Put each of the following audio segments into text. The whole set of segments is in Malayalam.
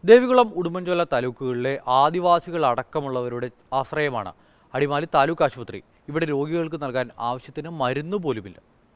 ദേവികുളം ഉടുമ്പൻചോല താലൂക്കുകളിലെ ആദിവാസികൾ അടക്കമുള്ളവരുടെ ആശ്രയമാണ് അടിമാലി താലൂക്ക് ആശുപത്രി ഇവിടെ രോഗികൾക്ക് നൽകാൻ ആവശ്യത്തിന് മരുന്ന് പോലുമില്ല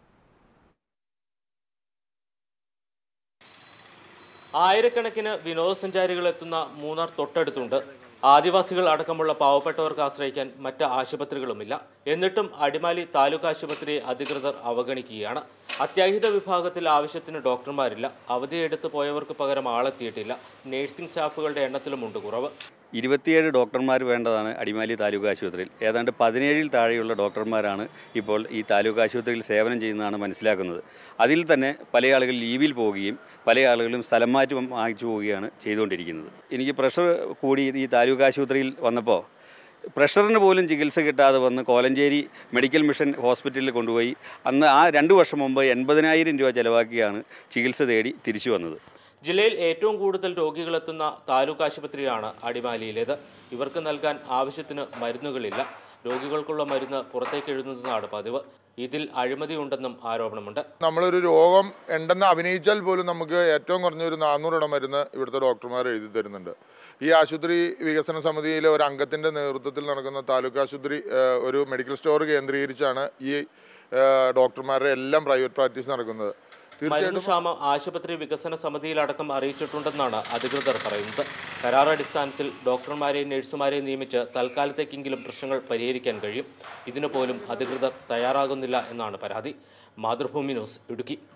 ആയിരക്കണക്കിന് വിനോദസഞ്ചാരികൾ എത്തുന്ന മൂന്നാർ തൊട്ടടുത്തുണ്ട് ആദിവാസികൾ അടക്കമുള്ള പാവപ്പെട്ടവർക്ക് ആശ്രയിക്കാൻ മറ്റ് ആശുപത്രികളുമില്ല എന്നിട്ടും അടിമാലി താലൂക്ക് ആശുപത്രിയെ അധികൃതർ അവഗണിക്കുകയാണ് അത്യാഹിത വിഭാഗത്തിൽ ആവശ്യത്തിന് ഡോക്ടർമാരില്ല അവധിയെടുത്ത് പോയവർക്ക് പകരം ആളെത്തിയിട്ടില്ല നേഴ്സിംഗ് സ്റ്റാഫുകളുടെ എണ്ണത്തിലുമുണ്ട് കുറവ് ഇരുപത്തിയേഴ് ഡോക്ടർമാർ വേണ്ടതാണ് അടിമാലി താലൂക്ക് ആശുപത്രിയിൽ ഏതാണ്ട് പതിനേഴിൽ താഴെയുള്ള ഡോക്ടർമാരാണ് ഇപ്പോൾ ഈ താലൂക്ക് ആശുപത്രിയിൽ സേവനം ചെയ്യുന്നതാണ് മനസ്സിലാക്കുന്നത് അതിൽ തന്നെ പല ആളുകൾ ലീവിൽ പോവുകയും പല ആളുകളും സ്ഥലം മാറ്റം വാങ്ങിച്ചു പോവുകയാണ് ചെയ്തുകൊണ്ടിരിക്കുന്നത് എനിക്ക് പ്രഷർ കൂടി ഈ താലൂക്ക് ആശുപത്രിയിൽ വന്നപ്പോൾ പ്രഷറിന് പോലും ചികിത്സ കിട്ടാതെ വന്ന് കോലഞ്ചേരി മെഡിക്കൽ മിഷൻ ഹോസ്പിറ്റലിൽ കൊണ്ടുപോയി അന്ന് ആ രണ്ട് വർഷം മുമ്പ് എൺപതിനായിരം രൂപ ചിലവാക്കിയാണ് ചികിത്സ തേടി തിരിച്ചു വന്നത് ജില്ലയിൽ ഏറ്റവും കൂടുതൽ രോഗികളെത്തുന്ന താലൂക്ക് ആശുപത്രിയാണ് അടിമാലിയിലേത് ഇവർക്ക് നൽകാൻ ആവശ്യത്തിന് മരുന്നുകളില്ല രോഗികൾക്കുള്ള മരുന്ന് പുറത്തേക്ക് എഴുതുന്നതാണ് പതിവ് ഇതിൽ അഴിമതിയുണ്ടെന്നും ആരോപണമുണ്ട് നമ്മളൊരു രോഗം ഉണ്ടെന്ന് അഭിനയിച്ചാൽ പോലും നമുക്ക് ഏറ്റവും കുറഞ്ഞ ഒരു നാനൂറ് മരുന്ന് ഇവിടുത്തെ ഡോക്ടർമാർ എഴുതി തരുന്നുണ്ട് ഈ ആശുപത്രി വികസന സമിതിയിലെ ഒരു അംഗത്തിൻ്റെ നേതൃത്വത്തിൽ നടക്കുന്ന താലൂക്ക് ആശുപത്രി ഏഹ്, ഒരു മെഡിക്കൽ സ്റ്റോർ കേന്ദ്രീകരിച്ചാണ് ഈ ഏഹ്, ഡോക്ടർമാരുടെ എല്ലാം പ്രൈവറ്റ് പ്രാക്ടീസ് നടക്കുന്നത് മരുന്ന് തീർച്ചയായിട്ടും ക്ഷാമം ആശുപത്രി വികസന സമിതിയിലടക്കം അറിയിച്ചിട്ടുണ്ടെന്നാണ് അധികൃതർ പറയുന്നത് കരാർ അടിസ്ഥാനത്തിൽ ഡോക്ടർമാരെയും നഴ്സുമാരെയും നിയമിച്ച് തൽക്കാലത്തേക്കെങ്കിലും പ്രശ്നങ്ങൾ പരിഹരിക്കാൻ കഴിയും ഇതിനു പോലും അധികൃതർ തയ്യാറാകുന്നില്ല എന്നാണ് പരാതി മാതൃഭൂമി ന്യൂസ് ഇടുക്കി